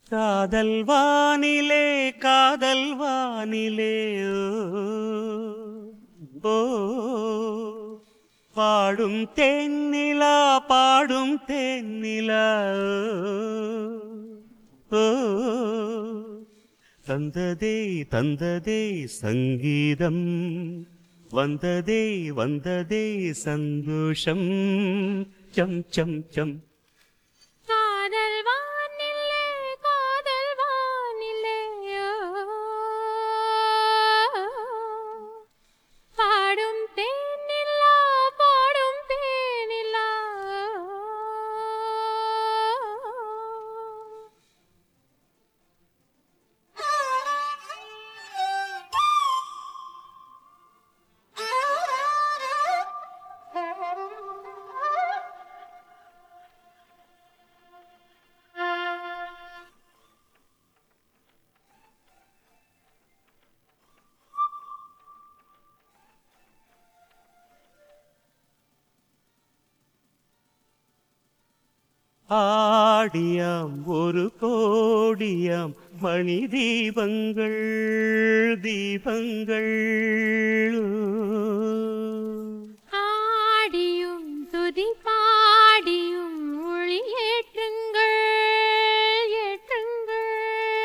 காதல் வானிலே காதல் வானிலே ஓ, ஓ பாடும் தென்னிலா பாடும் தென்னிலா ஓ தந்ததே தந்ததே சங்கீதம் வந்ததே வந்ததே சந்தோஷம் சம் சம் சம் காதல் வானிலே காதல் வானிலே பாடும் தேனிலா பாடும் தேனிலா ஆடியாம் ஒரு கோடியாம் மணி தீபங்கள் தீபங்கள் ஆடியும் துதி பாடியும் மொழி ஏற்றுங்கள் ஏற்றுங்கள்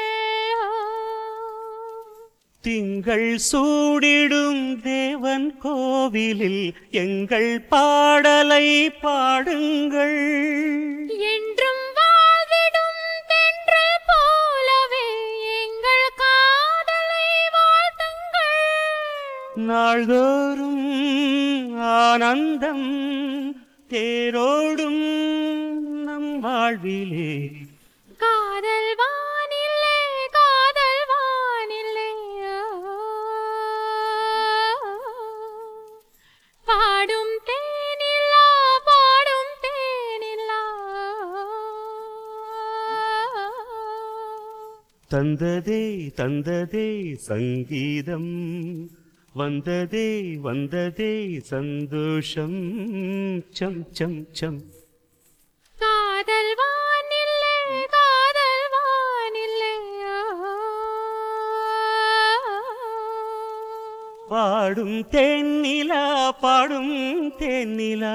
திங்கள் சூடிடும் தேவன் கோவிலில் எங்கள் பாடலை பாடுங்கள் என்றும் வாழ்விடும் தென்றல் போலவே எங்கள் காதலை வாழ்த்துங்கள் நாள்தோறும் ஆனந்தம் தேரோடும் நம் வாழ்விலே காதல் வானிலே காதல் வானிலே பாடும் தேனிலா பாடும் தேனிலா தந்ததே தந்ததே சங்கீதம் வந்ததே வந்ததே சந்தோஷம் சம் சம் சம் காதல் வானிலே காதல் வானிலே பாடும் தென்னிலா பாடும் தென்னிலா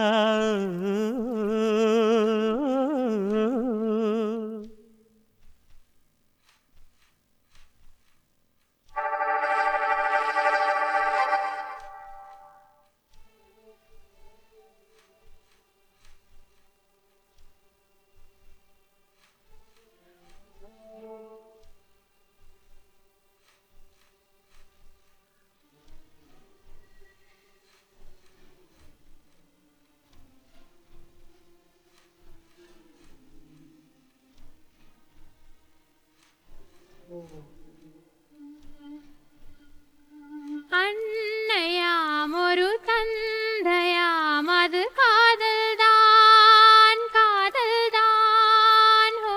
அன்னையாம் ஒரு தந்தையாம் அது காதல்தான் காதல்தான் ஓ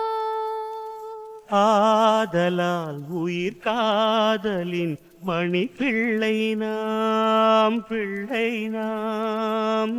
ஆதலால் உயிர் காதலின் மணி பிள்ளை நாம் பிள்ளை நாம்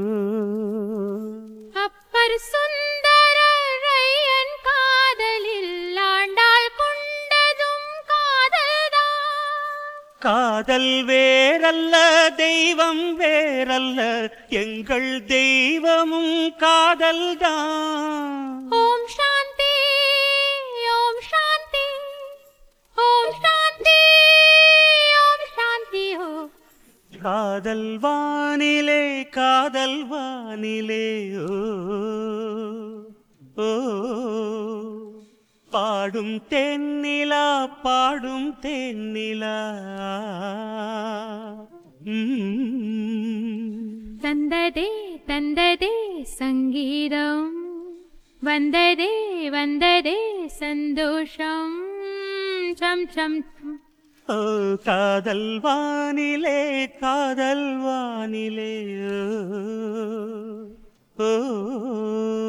அப்பர் சுந்தரரையன் காதலில் ஆண்டாள் கொண்டதும் காதல்தான் காதல் வேறல்ல தெய்வம் வேறல்ல எங்கள் தெய்வமும் காதல்தான் ஓம் சாந்தி ஓம் சாந்தி ஓம் சாந்தி ஓம் சாந்தி ஓ காதல் வானிலே காதல் வானிலே ஓ ஓ பாடும் தென்னிலா பாடும் தென்னிலா ம். தந்ததே தந்ததே சங்கீதம் வந்ததே வந்ததே சந்தோஷம் சம் சம் சம். ஓ காதல் வானிலே காதல் வானிலே ஓ, ஓ